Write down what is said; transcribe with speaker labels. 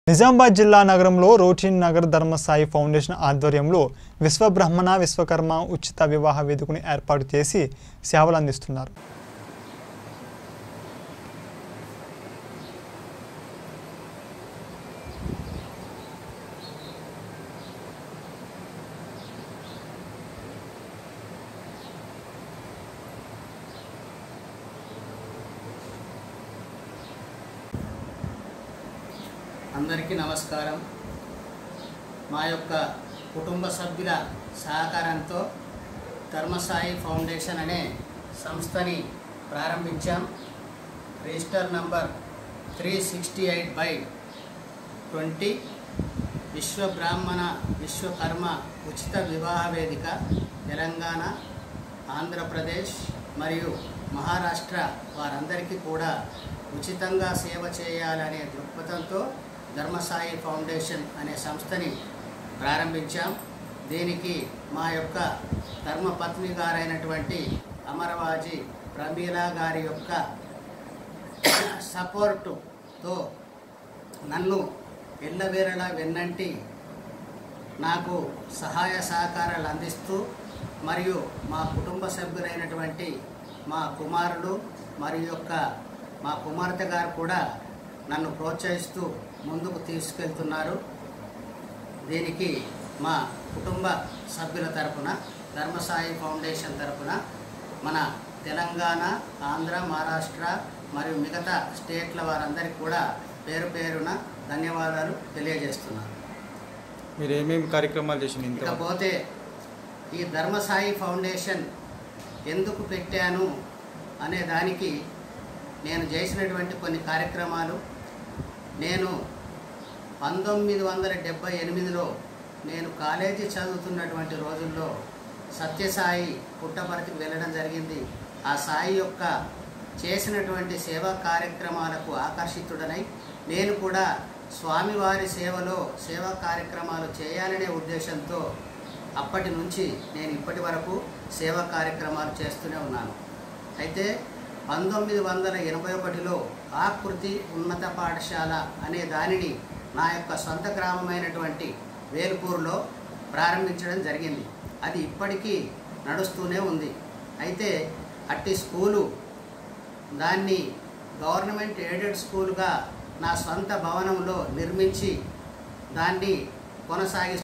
Speaker 1: నిజామాబాద్ జిల్లా నగరంలో routine Nagar Dharmasai foundation ఆధ్వర్యంలో విశ్వబ్రహ్మణ విశ్వకర్మ ఉచిత వివాహ వేదికను ఏర్పాటు చేసి సేవలు అందిస్తున్నారు
Speaker 2: అందరికీ నమస్కారం మా యొక్క కుటుంబ సభ్యుల సహకారంతో ధర్మసాయి ఫౌండేషన్ అనే సంస్థని ప్రారంభించాం register number three sixty eight by twenty Vishwa Brahmana Vishwakarma ఉచిత వివాహ వేదిక తెలంగాణ ఆంధ్రప్రదేశ్ మరియు మహారాష్ట్ర వారందరికీ కూడా ఉచితంగా సేవ చేయాలనే దృక్పథంతో ధర్మసాయి ఫౌండేషన్ అనే సంస్థని ప్రారంభించాం దీనికి మా యొక్క ధర్మపత్ని గారైనటువంటి అమరవాజీ ప్రమీల గారి యొక్క సపోర్టుతో నన్ను ఎల్లవేళలా వెన్నంటి నాకు సహాయ సహకారాలు అందిస్తూ మరియు మా కుటుంబ సభ్యులైనటువంటి మా కుమారుడు మరియు యొక్క మా కుమార్తె గారు కూడా నన్ను ప్రోత్సహిస్తూ ముందుకు తీసుకెళ్తున్నారు దీనికి మా కుటుంబ సభ్యుల తరపున ధర్మసాయి ఫౌండేషన్ తరపున మన తెలంగాణ ఆంధ్ర మహారాష్ట్ర మరియు మిగతా స్టేట్ల వారందరికీ కూడా పేరు పేరున ధన్యవాదాలు తెలియజేస్తున్నాను
Speaker 3: మీరు ఏమేమి కార్యక్రమాలు చేసిన ఇంత
Speaker 2: ఇకపోతే ఈ ధర్మసాయి ఫౌండేషన్ ఎందుకు పెట్టాను అనే దానికి నేను చేసినటువంటి కొన్ని కార్యక్రమాలు నేను పంతొమ్మిది వందల డెబ్బై ఎనిమిదిలో నేను కాలేజీ చదువుతున్నటువంటి రోజుల్లో సత్యసాయి పుట్టపర్తికి వెళ్ళడం జరిగింది ఆ సాయి యొక్క చేసినటువంటి సేవా కార్యక్రమాలకు ఆకర్షితుడనై నేను కూడా స్వామివారి సేవలో సేవా కార్యక్రమాలు చేయాలనే ఉద్దేశంతో అప్పటి నుంచి నేను ఇప్పటి వరకు సేవా కార్యక్రమాలు చేస్తూనే ఉన్నాను అయితే పంతొమ్మిది వందల ఎనభై ఒకటిలో ఆకృతి ఉన్నత పాఠశాల అనే దానిని నా యొక్క సొంత గ్రామమైనటువంటి వేల్పూర్లో ప్రారంభించడం జరిగింది అది ఇప్పటికీ నడుస్తూనే ఉంది అయితే అట్టి స్కూలు దాన్ని గవర్నమెంట్ ఎయిడెడ్ స్కూల్గా నా సొంత భవనంలో నిర్మించి దాన్ని కొనసాగి